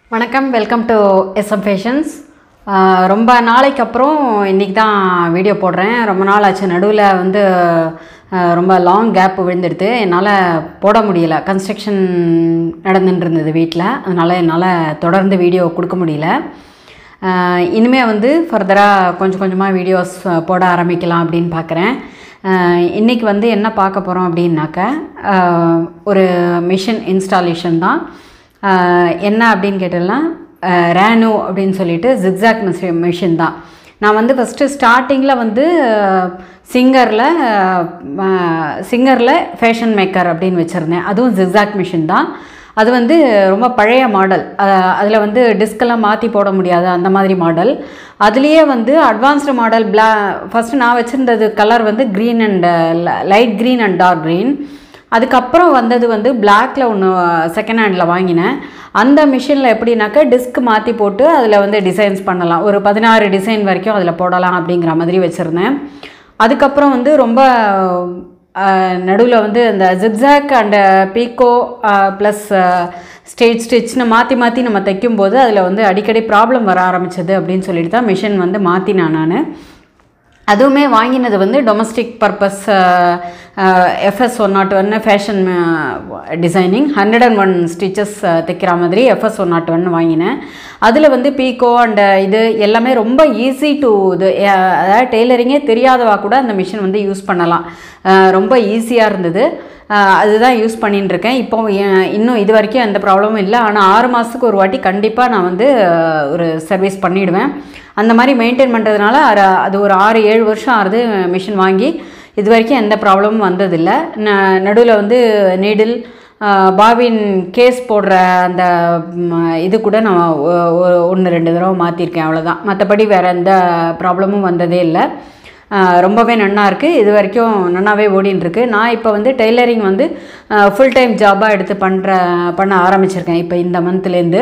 வணக்கம் welcome to SM fashions ரொம்ப நாளைக்கு அப்புறம் இன்றைக்கி தான் வீடியோ போடுறேன் ரொம்ப நாள் ஆச்சு நடுவில் வந்து ஆஹ், ரொம்ப லாங் கேப் விழுந்துடுது என்னால் போட முடியல கன்ஸ்ட்ரக்ஷன் நடந்துட்டு இருந்தது வீட்டில் அதனால் என்னால் தொடர்ந்து வீடியோ கொடுக்க முடியல ஆஹ், இனிமே வந்து ஃபர்தராக கொஞ்சம் கொஞ்சமாக வீடியோஸ் போட ஆரம்பிக்கலாம் அப்படின்னு பார்க்குறேன் இன்றைக்கி வந்து என்ன பார்க்க போகிறோம் அப்படின்னாக்க ஆஹ், ஒரு மிஷின் இன்ஸ்டாலேஷன் தான் ஆஹ், என்ன அப்படின்னு கேட்டோம்னா ரேனோ அப்படின்னு சொல்லிட்டு ஜிக்ஸாக் மிஷின் மிஷின் தான் நான் வந்து ஃபஸ்ட்டு ஸ்டார்டிங்கில் வந்து சிங்கரில் சிங்கரில் ஃபேஷன் மேக்கர் அப்படின்னு வச்சுருந்தேன் அதுவும் ஜிக்ஸாக் மிஷின் தான் அது வந்து ரொம்ப பழைய மாடல் அதில் வந்து டிஸ்கெல்லாம் மாற்றி போட முடியாது அந்த மாதிரி மாடல் அதுலேயே வந்து அட்வான்ஸ்டு மாடல் பிளா ஃபஸ்ட்டு நான் வச்சுருந்தது கலர் வந்து green and light green and dark green அதுக்கப்புறம் வந்தது வந்து பிளாக்ல ஒன்று செகண்ட் ஹேண்டில் வாங்கினேன் அந்த மிஷினில் எப்படின்னாக்கா டிஸ்க் மாற்றி போட்டு அதில் வந்து டிசைன்ஸ் பண்ணலாம் ஒரு பதினாறு டிசைன் வரைக்கும் அதில் போடலாம் அப்படிங்கிற மாதிரி வச்சுருந்தேன் அதுக்கப்புறம் வந்து ரொம்ப நடுவில் வந்து அந்த zigzag and pico plus straight ஸ்டிச்னு மாற்றி மாற்றி நம்ம தைக்கும்போது அதில் வந்து அடிக்கடி ப்ராப்ளம் வர ஆரம்பிச்சது அப்படின்னு சொல்லிட்டு தான் மிஷின் வந்து மாற்றினேன் நான் அதுவுமே வாங்கினது வந்து domestic purpose FS one not one fashion designing hundred and one stitches தைக்கிற மாதிரி எஃப்எஸ் ஒன் நாட் ஒன்று வாங்கினேன் அதில் வந்து பீக்கோ அண்ட் இது எல்லாமே ரொம்ப ஈஸி டு இது அஹ், அதாவது டெய்லரிங்கே தெரியாதவா கூட அந்த மிஷின் வந்து யூஸ் பண்ணலாம் அஹ், ரொம்ப ஈஸியாக இருந்தது அஹ், அதுதான் யூஸ் பண்ணிட்டு இருக்கேன் இப்போ எ- இன்னும் இது வரைக்கும் எந்த ப்ராப்ளமும் இல்லை ஆனால் ஆறு மாதத்துக்கு ஒரு வாட்டி கண்டிப்பாக நான் வந்து அஹ், ஒரு சர்வீஸ் பண்ணிவிடுவேன் அந்த மாதிரி மெயின்டைன் பண்ணுறதுனால அர- அது ஒரு ஆறு ஏழு வருஷம் ஆகுது மிஷின் வாங்கி இது வரைக்கும் எந்த ப்ராப்ளமும் வந்ததில்லை ந நடுவில் வந்து நீடில் பாபின் கேஸ் போடுற அந்த ம், இது கூட நான் ஒன்று ரெண்டு தடவை மாற்றிருக்கேன் அவ்வளோதான் மற்றபடி வேறு எந்த ப்ராப்ளமும் வந்ததே இல்லை ஆஹ் ரொம்பவே நன்னா இருக்குது இது வரைக்கும் நன்னாவே ஓடின்னு இருக்கு நான் இப்போ வந்து டெய்லரிங் வந்து ஃபுல் டைம் ஜாபாக எடுத்து பண்ணுற பண்ண ஆரம்பிச்சிருக்கேன் இப்போ இந்த மந்த்லேருந்து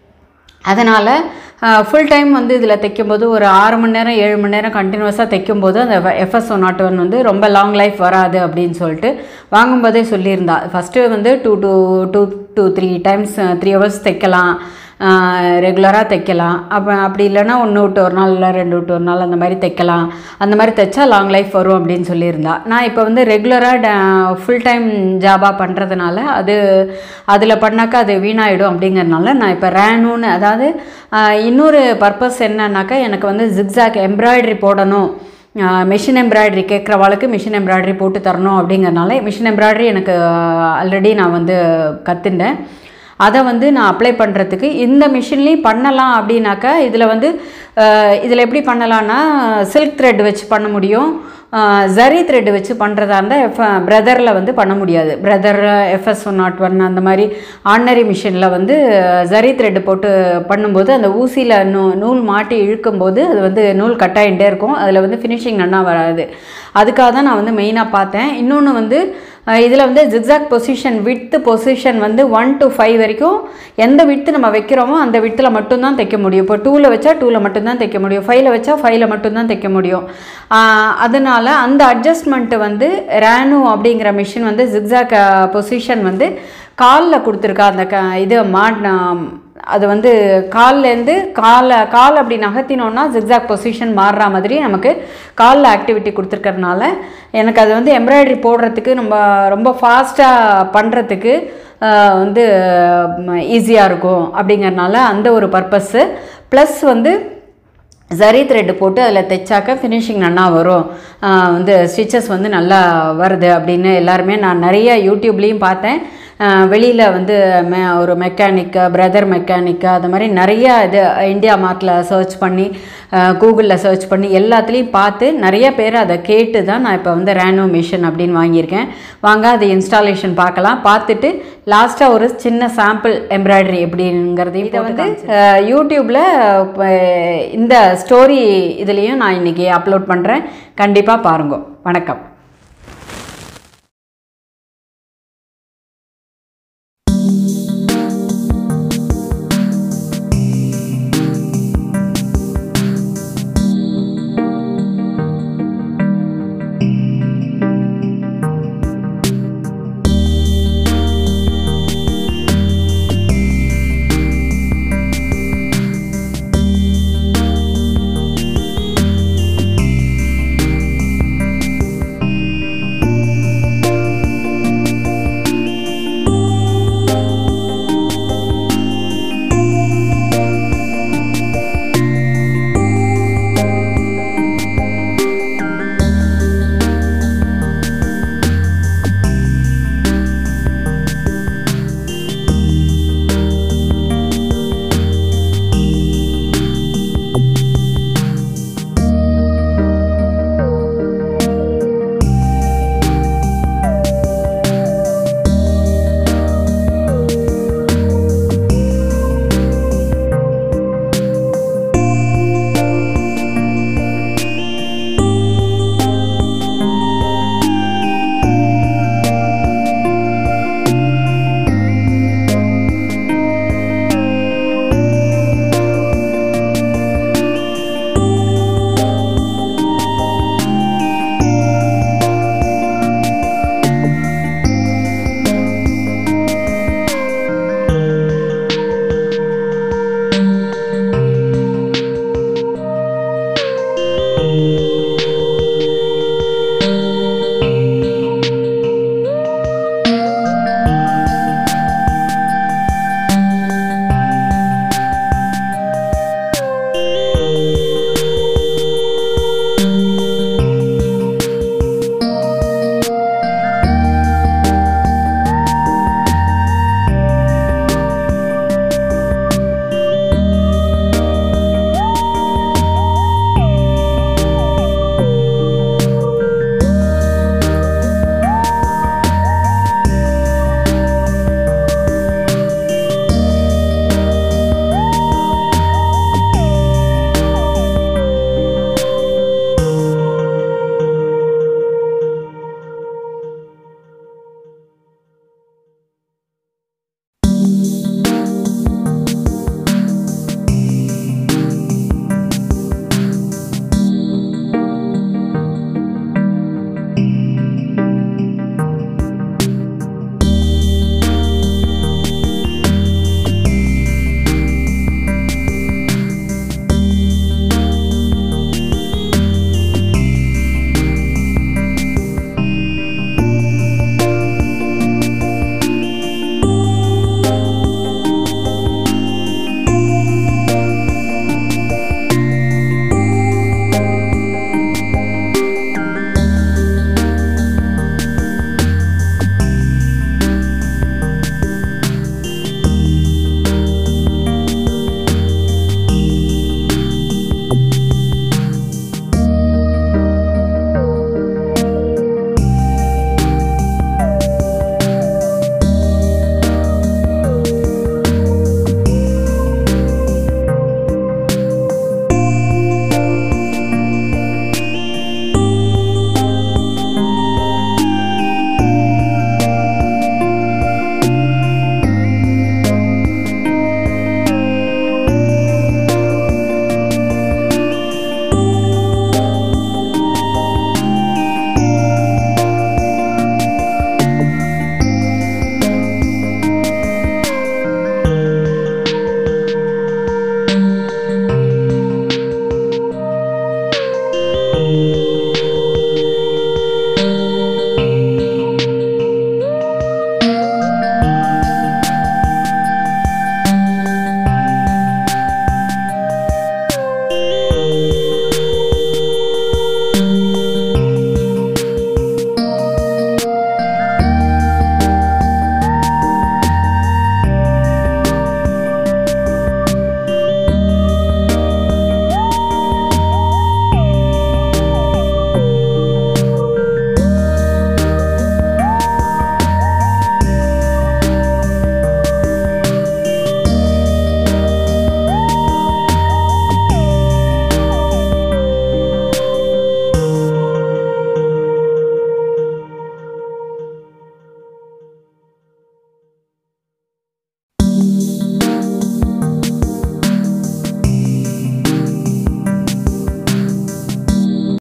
அதனால் ஃபுல் டைம் வந்து இதில் தைக்கும்போது ஒரு ஆறு மணி நேரம் ஏழு மணி நேரம் கண்டினியூஸாக தைக்கும்போது அந்த எஃப்எஸ் ஒன் நாட் ஒன் வந்து ரொம்ப லாங் லைஃப் வராது அப்படின்னு சொல்லிட்டு வாங்கும்போதே சொல்லியிருந்தா ஃபஸ்ட்டு வந்து two two two two three times three hours தைக்கலாம் ரெகுலராக தைக்கலாம் அப்போ அப்படி இல்லைன்னா ஒன்று விட்டு ஒரு நாள் இல்லை ரெண்டு விட்டு ஒரு நாள் அந்த மாதிரி தைக்கலாம் அந்த மாதிரி தைச்சா லாங் லைஃப் வரும் அப்படின்னு சொல்லியிருந்தா நான் இப்போ வந்து ரெகுலராக ஃபுல் டைம் ஜாபாக பண்ணுறதுனால அது அதில் பண்ணாக்கா அது வீணாயிடும் அப்படிங்கறதுனால நான் இப்போ ரேனுன்னு அதாவது ஆஹ், இன்னொரு பர்பஸ் என்னன்னாக்கா எனக்கு வந்து ஜிக்ஸாக் எம்ப்ராய்டரி போடணும் மிஷின் எம்ப்ராய்டரி கேட்குறவாளுக்கு மிஷின் எம்ப்ராய்டரி போட்டு தரணும் அப்படிங்கறனால மிஷின் எம்ப்ராய்டரி எனக்கு ஆல்ரெடி நான் வந்து கற்றுண்டேன் அதை வந்து நான் அப்ளை பண்ணுறதுக்கு இந்த மிஷின்லேயும் பண்ணலாம் அப்படின்னாக்கா இதில் வந்து இதில் எப்படி பண்ணலான்னா சில்க் த்ரெட் வச்சு பண்ண முடியும் ஜரி த்ரெட் வச்சு பண்ணுறதா இருந்தால் எஃப் பிரதரில் வந்து பண்ண முடியாது brother FS one not one அந்த மாதிரி ஆர்டினரி மிஷினில் வந்து ஜரி த்ரெட் போட்டு பண்ணும்போது அந்த ஊசியில் நூ நூல் மாட்டி இழுக்கும்போது அது வந்து நூல் கட்டாயிட்டே இருக்கும் அதில் வந்து ஃபினிஷிங் நல்லா வராது அதுக்காக தான் நான் வந்து மெயினாக பார்த்தேன் இன்னொன்று வந்து இதில் வந்து ஜிக்ஸாக் பொசிஷன் விட்த்து பொசிஷன் வந்து ஒன் to ஃபைவ் வரைக்கும் எந்த விட்த்து நம்ம வைக்கிறோமோ அந்த வித்தில் மட்டும்தான் தைக்க முடியும் இப்போ டூவில் வச்சா டூவில் மட்டும்தான் தைக்க முடியும் ஃபைவ்ல வச்சா ஃபைவ்ல மட்டும்தான் தைக்க முடியும் ஆஹ் அதனால அந்த அட்ஜஸ்ட்மெண்ட்டு வந்து ரேனு அப்படிங்கிற மிஷின் வந்து ஜிக்ஸாக் பொசிஷன் வந்து காலில் கொடுத்துருக்கா அந்த க இது மாட் அது வந்து கால்லேருந்து காலை கால் அப்படி நகர்த்தினோன்னா ஜிக்ஸாக் பொசிஷன் மாறுற மாதிரி நமக்கு காலில் ஆக்டிவிட்டி கொடுத்துருக்கறனால எனக்கு அது வந்து எம்ப்ராய்டரி போடுறதுக்கு நம்ம ரொம்ப ஃபாஸ்ட்டாக பண்ணுறதுக்கு வந்து ஈஸியாக இருக்கும் அப்படிங்கறனால அந்த ஒரு பர்பஸ்ஸு ப்ளஸ் வந்து ஜரி த்ரெட் போட்டு அதில் தைச்சாக்க ஃபினிஷிங் நல்லா வரும் ஆஹ் வந்து ஸ்டிச்சஸ் வந்து நல்லா வருது அப்படின்னு எல்லாருமே நான் நிறைய யூடியூப்லேயும் பார்த்தேன் வெளியில் வந்து மெ ஒரு மெக்கானிக்கு பிரதர் மெக்கானிக்கு அது மாதிரி நிறைய இது இந்தியா மார்ட்டில் சர்ச் பண்ணி கூகுளில் சர்ச் பண்ணி எல்லாத்துலேயும் பார்த்து நிறைய பேர் அதை கேட்டு தான் நான் இப்போ வந்து ரேனோ மிஷின் அப்படின்னு வாங்கியிருக்கேன் வாங்க அது இன்ஸ்டாலேஷன் பார்க்கலாம் பார்த்துட்டு லாஸ்ட்டாக ஒரு சின்ன சாம்பிள் எம்ப்ராய்டரி எப்படிங்கிறதையும் இதை வந்து யூடியூப்பில் இந்த ஸ்டோரி இதுலேயும் நான் இன்றைக்கி அப்லோட் பண்ணுறேன் கண்டிப்பாக பாருங்க வணக்கம்